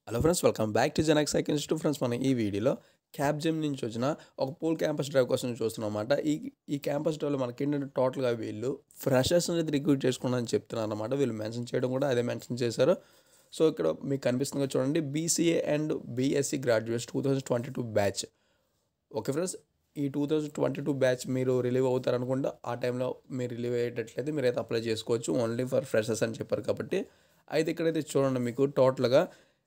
hello friends welcome back to Janak seconds to friends మనం ఈ వీడియోలో క్యాబ్ జిమ్ నుంచి వచ్చిన ఒక పూల్ క్యాంపస్ డ్రైవ్ కోసం చూస్తున్నాం అన్నమాట ఈ ఈ క్యాంపస్ డ్రైవ్లో మనకి ఏంటంటే టోటల్గా వీళ్ళు ఫ్రెషర్స్ అనేది రిక్రూట్ చేసుకున్నారని చెప్తున్నారు అనమాట వీళ్ళు మెన్షన్ చేయడం కూడా అదే మెన్షన్ చేశారు సో ఇక్కడ మీకు కనిపిస్తుంది కదా చూడండి BCA and BSc graduates two thousand twenty two batch okay friends ఈ two thousand twenty two batch మీరు రిలీవ్ అవుతారు అనుకుంటే ఆ టైంలో మీరు రిలీవ్ అయ్యేటట్లయితే మీరు అయితే అప్లై చేసుకోవచ్చు ఓన్లీ ఫర్ ఫ్రెషర్స్ అని చెప్పారు కాబట్టి అయితే ఇక్కడైతే చూడండి మీకు టోటల్గా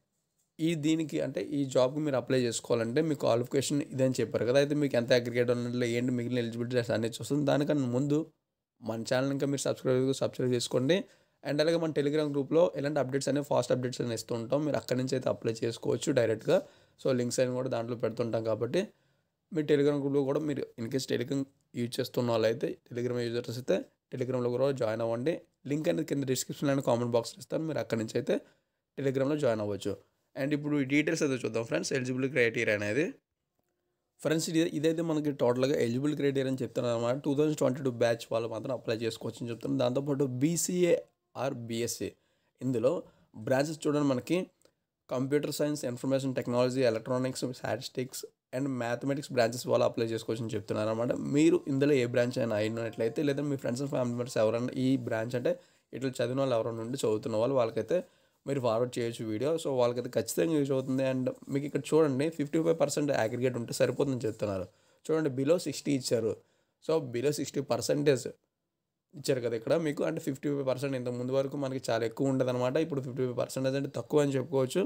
ఈ దీనికి అంటే ఈ జాబ్కి మీరు అప్లై చేసుకోవాలంటే మీ క్వాలిఫికేషన్ ఇదని చెప్పారు కదా అయితే మీకు ఎంత అగ్రిగేట్ ఉన్నట్లు ఏంటి మిగిలిన ఎలిజిబిలిటీ అనేది చూస్తుంది దానికన్నా ముందు మన ఛానల్ ఇంకా మీరు సబ్స్క్రైబ్ సబ్స్క్రైబ్ చేసుకోండి అండ్ అలాగే మన టెలిగ్రామ్ గ్రూప్లో ఇలాంటి అప్డేట్స్ అనేవి ఫాస్ట్ అప్డేట్స్ అనేవి ఇస్తూ ఉంటాం మీరు అక్కడి నుంచి అయితే అప్లై చేసుకోవచ్చు డైరెక్ట్గా సో లింక్స్ అనేవి కూడా దాంట్లో పెడుతుంటాం కాబట్టి మీ టెలిగ్రామ్ గ్రూప్లో కూడా మీరు ఇన్ కేస్ టెలిగ్రామ్ యూజ్ చేస్తున్న వాళ్ళు అయితే టెలిగ్రామ్ యూజర్స్ అయితే టెలిగ్రామ్లో కూడా జాయిన్ అవ్వండి లింక్ అనేది కింద డిస్క్రిప్షన్లో కామెంట్ బాక్స్ ఇస్తాను మీరు అక్కడి నుంచి అయితే టెలిగ్రామ్లో జాయిన్ అవ్వచ్చు అండ్ ఇప్పుడు ఈ డీటెయిల్స్ అయితే చూద్దాం ఫ్రెండ్స్ ఎలిజిబుల్ క్రైటీరియా అనేది ఫ్రెండ్స్ ఇది ఇదైతే మనకి టోటల్గా ఎలిజిబుల్ క్రైటీరియా అని చెప్తున్నారు అనమాట two thousand twenty two batch వాళ్ళు మాత్రం అప్లై చేసుకోవచ్చు అని చెప్తున్నారు దాంతోపాటు బీసీఏ ఆర్ బీఎస్సీ ఇందులో బ్రాంచెస్ చూడండి మనకి computer science information technology electronics statistics and mathematics branches వాళ్ళు అప్లై చేసుకోవచ్చు అని చెప్తున్నారు అనమాట మీరు ఇందులో ఏ బ్రాంచ్ అయినా అయినట్లయితే లేదా మీ ఫ్రెండ్స్ అండ్ ఫ్యామిలీ మెంబర్స్ ఎవరైనా ఈ బ్రాంచ్ అంటే ఇట్లా చదివిన వాళ్ళు ఎవరైనా ఉండి చదువుతున్న వాళ్ళు వాళ్ళకైతే మీరు ఫార్వర్డ్ చేయొచ్చు వీడియో సో వాళ్ళకైతే ఖచ్చితంగా యూజ్ అవుతుంది అండ్ మీకు ఇక్కడ చూడండి ఫిఫ్టీ ఫైవ్ పర్సెంట్ అగ్రిగేట్ ఉంటే సరిపోతుందని చెప్తున్నారు చూడండి బిలో సిక్స్టీ ఇచ్చారు సో బిలో సిక్స్టీ పర్సెంటేజ్ ఇచ్చారు కదా ఇక్కడ మీకు అంటే ఫిఫ్టీ ఫైవ్ పర్సెంట్ ఇంత ముందు వరకు మనకి చాలా ఎక్కువ ఉండదు అనమాట ఇప్పుడు ఫిఫ్టీ ఫైవ్ పర్సెంటేజ్ అంటే తక్కువ అని చెప్పుకోవచ్చు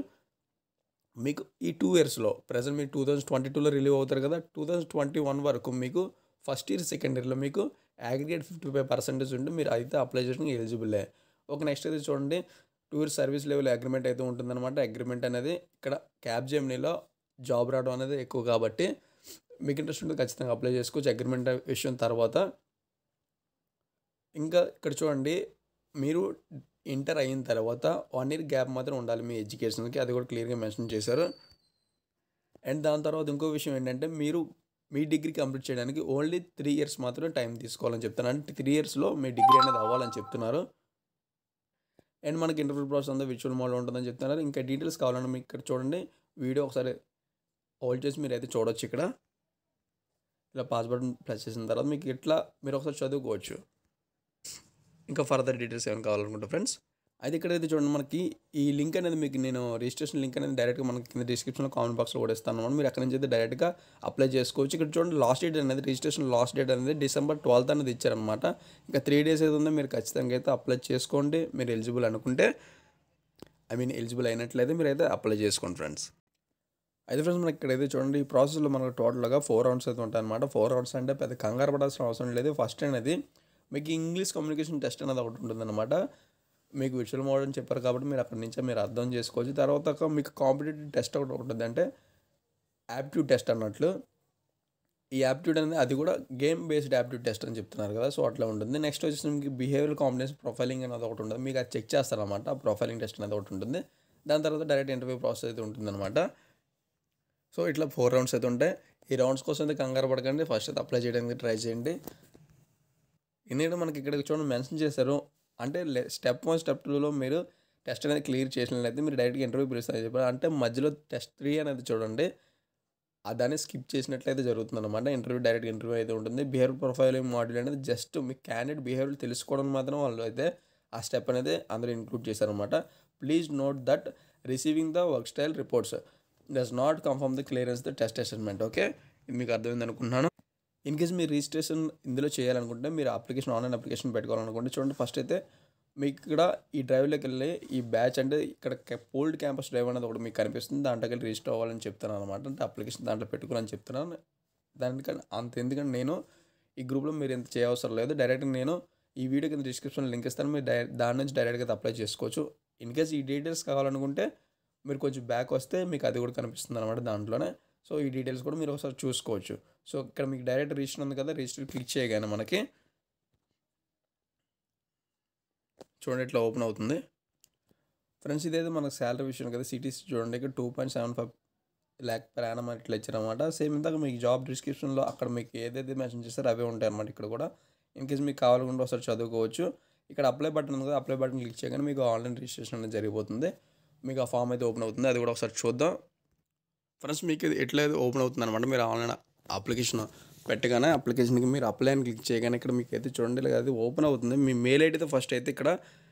మీకు ఈ టూ ఇయర్స్లో ప్రజెంట్ మీరు టూ థౌజండ్ ట్వంటీ టూలో రిలీవ్ అవుతారు కదా టూ థౌజండ్ ట్వంటీ వన్ వరకు మీకు ఫస్ట్ ఇయర్ సెకండ్ ఇయర్లో మీకు అగ్రిగేట్ ఫిఫ్టీ ఫైవ్ పర్సెంటేజ్ ఉంటే మీరు అయితే అప్లై చేయడానికి ఎలిజిబుల్ ఒక నెక్స్ట్ అయితే చూడండి two years service level agreement అయితే ఉంటుందన్నమాట అగ్రిమెంట్ అనేది ఇక్కడ క్యాబ్ జెమ్నీలో జాబ్ రావడం అనేది ఎక్కువ కాబట్టి మీకు ఇంట్రెస్ట్ ఉంటే ఖచ్చితంగా అప్లై చేసుకోవచ్చు అగ్రిమెంట్ విషయం తర్వాత ఇంకా ఇక్కడ చూడండి మీరు ఇంటర్ అయిన తర్వాత వన్ ఇయర్ గ్యాప్ మాత్రం ఉండాలి మీ ఎడ్యుకేషన్కి అది కూడా క్లియర్గా మెన్షన్ చేశారు అండ్ దాని తర్వాత ఇంకో విషయం ఏంటంటే మీరు మీ డిగ్రీ కంప్లీట్ చేయడానికి ఓన్లీ త్రీ ఇయర్స్ మాత్రమే టైం తీసుకోవాలని చెప్తున్నారు అంటే త్రీ ఇయర్స్లో మీ డిగ్రీ అనేది అవ్వాలని చెప్తున్నారు అండ్ మనకి ఇంటర్వ్యూ ప్రాసెస్ అంతా విజువల్ మోడల్ ఉంటుందని చెప్తున్నారు ఇంకా డీటెయిల్స్ కావాలంటే మీకు ఇక్కడ చూడండి వీడియో ఒకసారి హోల్డ్ చేసి మీరు అయితే చూడొచ్చు ఇక్కడ ఇలా పాస్ బటన్ ప్రెస్ చేసిన తర్వాత మీకు ఇట్లా మీరు ఒకసారి చదువుకోవచ్చు ఇంకా ఫర్దర్ డీటెయిల్స్ ఏమైనా కావాలనుకుంటే ఫ్రెండ్స్ అయితే ఇక్కడైతే చూడండి మనకి ఈ లింక్ అనేది మీకు నేను రిజిస్ట్రేషన్ లింక్ అనేది డైరెక్ట్గా మనకి కింద డిస్క్రిప్షన్లో కామెంట్ బాక్స్లో కూడా ఇస్తాను అనమాట మీరు అక్కడ నుంచి అయితే డైరెక్ట్గా అప్లై చేసుకోవచ్చు ఇక్కడ చూడండి లాస్ట్ డేట్ అనేది రిజిస్ట్రేషన్ లాస్ట్ డేట్ అనేది డిసెంబర్ ట్వెల్త్ అనేది ఇచ్చారనమాట ఇంకా త్రీ డేస్ ఏది ఉందో మీరు ఖచ్చితంగా అయితే అప్లై చేసుకోండి మీరు ఎలిజిబుల్ అనుకుంటే ఐ మీన్ ఎలిజిబుల్ అయినట్లయితే మీరు అయితే అప్లై చేసుకోండి ఫ్రెండ్స్ అయితే ఫ్రెండ్స్ మనకి ఇక్కడైతే చూడండి ఈ ప్రాసెస్లో మనకు టోటల్గా ఫోర్ రౌండ్స్ అయితే ఉంటాయి అనమాట ఫోర్ రౌండ్స్ అంటే పెద్ద కంగారు పడాల్సిన అవసరం లేదు ఫస్ట్ అనేది మీకు ఇంగ్లీష్ కమ్యూనికేషన్ టెస్ట్ అనేది ఒకటి ఉంటుందన్నమాట మీకు విజువల్ మోడల్ అని చెప్పారు కాబట్టి మీరు అక్కడి నుంచే మీరు అర్థం చేసుకోవచ్చు తర్వాత మీకు కాంపిటేటివ్ టెస్ట్ ఒకటి ఉంటుంది అంటే యాప్ట్యూడ్ టెస్ట్ అన్నట్లు ఈ యాప్ట్యూడ్ అనేది అది కూడా గేమ్ బేస్డ్ యాప్ట్యూడ్ టెస్ట్ అని చెప్తున్నారు కదా సో అట్లా ఉంటుంది నెక్స్ట్ వచ్చేసి మీకు బిహేవియర్ కాంబినేషన్ ప్రొఫైలింగ్ అనేది ఒకటి ఉంటుంది మీకు అది చెక్ చేస్తారనమాట ప్రొఫైలింగ్ టెస్ట్ అనేది ఒకటి ఉంటుంది దాని తర్వాత డైరెక్ట్ ఇంటర్వ్యూ ప్రాసెస్ అయితే ఉంటుందన్నమాట సో ఇట్లా ఫోర్ రౌండ్స్ అయితే ఉంటాయి ఈ రౌండ్స్ కోసం అయితే కంగారు పడకండి ఫస్ట్ అయితే అప్లై చేయడానికి ట్రై చేయండి ఎందుకంటే మనకి ఇక్కడ చూడండి మెన్షన్ చేశారు అంటే స్టెప్ వన్ స్టెప్ టూలో మీరు టెస్ట్ అనేది క్లియర్ చేసినట్లయితే మీరు డైరెక్ట్గా ఇంటర్వ్యూ పిలుస్తారని చెప్పారు అంటే మధ్యలో టెస్ట్ త్రీ అనేది చూడండి దాన్ని స్కిప్ చేసినట్లయితే జరుగుతుంది అనమాట ఇంటర్వ్యూ డైరెక్ట్ ఇంటర్వ్యూ అయితే ఉంటుంది బిహేవియర్ ప్రొఫైలింగ్ మాడ్యూల్ అనేది జస్ట్ మీ క్యాండిడేట్ బిహేవియర్ తెలుసుకోవడం మాత్రం వాళ్ళు అయితే ఆ స్టెప్ అనేది అందరూ ఇంక్లూడ్ చేశారనమాట please note that receiving the work style reports does not confirm the clearance the test assessment okay ఇది మీకు అర్థమైంది అనుకుంటున్నాను ఇన్ కేస్ మీరు రిజిస్ట్రేషన్ ఇందులో చేయాలనుకుంటే మీరు అప్లికేషన్ ఆన్లైన్ అప్లికేషన్ పెట్టుకోవాలనుకుంటే చూడండి ఫస్ట్ అయితే మీకు ఇక్కడ ఈ డ్రైవ్లోకి వెళ్ళి ఈ బ్యాచ్ అంటే ఇక్కడ పోల్డ్ క్యాంపస్ డ్రైవ్ అనేది ఒకటి మీకు కనిపిస్తుంది దాంట్లోకి వెళ్ళి రిజిస్టర్ అవ్వాలని చెప్తున్నాను అనమాట అంటే అప్లికేషన్ దాంట్లో పెట్టుకోవాలని చెప్తున్నాను దానికంటే అంత ఎందుకంటే నేను ఈ గ్రూప్లో మీరు ఎంత చేయవసరం లేదు డైరెక్ట్ నేను ఈ వీడియో కింద డిస్క్రిప్షన్లో లింక్ ఇస్తాను మీరు డై దాని నుంచి డైరెక్ట్గా అప్లై చేసుకోవచ్చు ఇన్ కేస్ ఈ డీటెయిల్స్ కావాలనుకుంటే మీరు కొంచెం బ్యాక్ వస్తే మీకు అది కూడా కనిపిస్తుంది అనమాట దాంట్లోనే సో ఈ డీటెయిల్స్ కూడా మీరు ఒకసారి చూసుకోవచ్చు సో ఇక్కడ మీకు డైరెక్ట్ రిజిస్టర్ ఉంది కదా రిజిస్టర్ క్లిక్ చేయగానే మనకి చూడండి ఇట్లా ఓపెన్ అవుతుంది ఫ్రెండ్స్ ఇదైతే మనకు శాలరీ విషయం కదా సిటీస్ చూడండి ఇక్కడ two point seven five lakh per annum ఇట్లా ఇచ్చారనమాట సేమ్ ఇందాక మీకు జాబ్ డిస్క్రిప్షన్లో అక్కడ మీకు ఏదైతే మెన్షన్ చేస్తారో అవే ఉంటాయి అనమాట ఇక్కడ కూడా ఇన్ కేస్ మీకు కావాలనుకుంటే ఒకసారి చదువుకోవచ్చు ఇక్కడ అప్లై బటన్ ఉంది కదా అప్లై బటన్ క్లిక్ చేయగానే మీకు ఆన్లైన్ రిజిస్ట్రేషన్ అనేది జరిగిపోతుంది మీకు ఆ ఫామ్ అయితే ఓపెన్ అవుతుంది అది కూడా ఒకసారి చూద్దాం ఫ్రెండ్స్ మీకు ఇది ఎట్లా అయితే ఓపెన్ అవుతుంది అనమాట మీరు ఆన్లైన్ అప్లికేషన్ పెట్టగానే అప్లికేషన్కి మీరు అప్లై అని క్లిక్ చేయగానే ఇక్కడ మీకు అయితే చూడండి ఇలా అది ఓపెన్ అవుతుంది మీ మెయిల్ ఐడితో ఫస్ట్ అయితే ఇక్కడ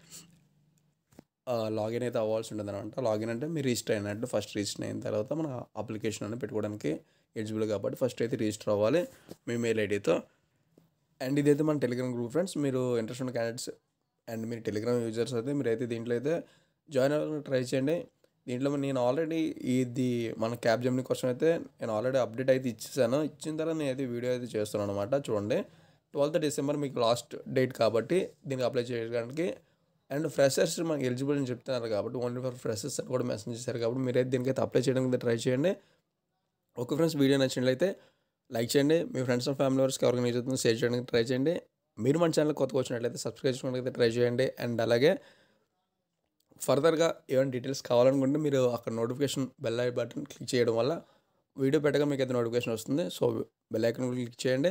లాగిన్ అయితే అవ్వాల్సి ఉంటుంది అనమాట లాగిన్ అంటే మీరు రిజిస్టర్ అయినట్టు ఫస్ట్ రిజిస్టర్ అయిన తర్వాత మన అప్లికేషన్ అనేది పెట్టుకోవడానికి ఎలిజిబుల్ కాబట్టి ఫస్ట్ అయితే రిజిస్టర్ అవ్వాలి మీ మెయిల్ ఐడితో అండ్ ఇదైతే మన టెలిగ్రామ్ గ్రూప్ ఫ్రెండ్స్ మీరు ఇంట్రెస్ట్ ఉన్న క్యాండిడేట్స్ అండ్ మీరు టెలిగ్రామ్ యూజర్స్ అయితే మీరు అయితే దీంట్లో అయితే జాయిన్ అవ్వాలని ట్రై చేయండి దీంట్లో నేను ఆల్రెడీ ఇది మన క్యాబ్ జమ్ని కోసం అయితే నేను ఆల్రెడీ అప్డేట్ అయితే ఇచ్చేసాను ఇచ్చిన తర్వాత నేను అయితే వీడియో అయితే చేస్తున్నాను అనమాట చూడండి ట్వెల్త్ డిసెంబర్ మీకు లాస్ట్ డేట్ కాబట్టి దీనికి అప్లై చేయడానికి అండ్ ఫ్రెషర్స్ మనకి ఎలిజిబుల్ అని చెప్తున్నారు కాబట్టి ఓన్లీ ఫర్ ఫ్రెషర్స్ అని కూడా మెసేజ్ చేశారు కాబట్టి మీరైతే దీనికైతే అప్లై చేయడానికి ట్రై చేయండి ఓకే ఫ్రెండ్స్ వీడియో నచ్చినట్లయితే లైక్ చేయండి మీ ఫ్రెండ్స్ అండ్ ఫ్యామిలీ మెంబర్స్కి ఎవరికి యూజ్ అవుతుందో షేర్ చేయడానికి ట్రై చేయండి మీరు మన ఛానల్ కొత్తగా వచ్చినట్లయితే సబ్స్క్రైబ్ చేసుకోవడానికి ట్రై చేయండి అండ్ అలాగే ఫర్దర్గా ఏమైనా డీటెయిల్స్ కావాలనుకుంటే మీరు అక్కడ notification bell I button click చేయడం వల్ల వీడియో పెట్టగా మీకు అయితే నోటిఫికేషన్ వస్తుంది సో బెల్ ఐకన్ క్లిక్ చేయండి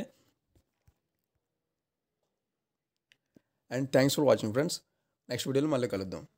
and thanks for watching friends next వీడియోలో మళ్ళీ కలుద్దాం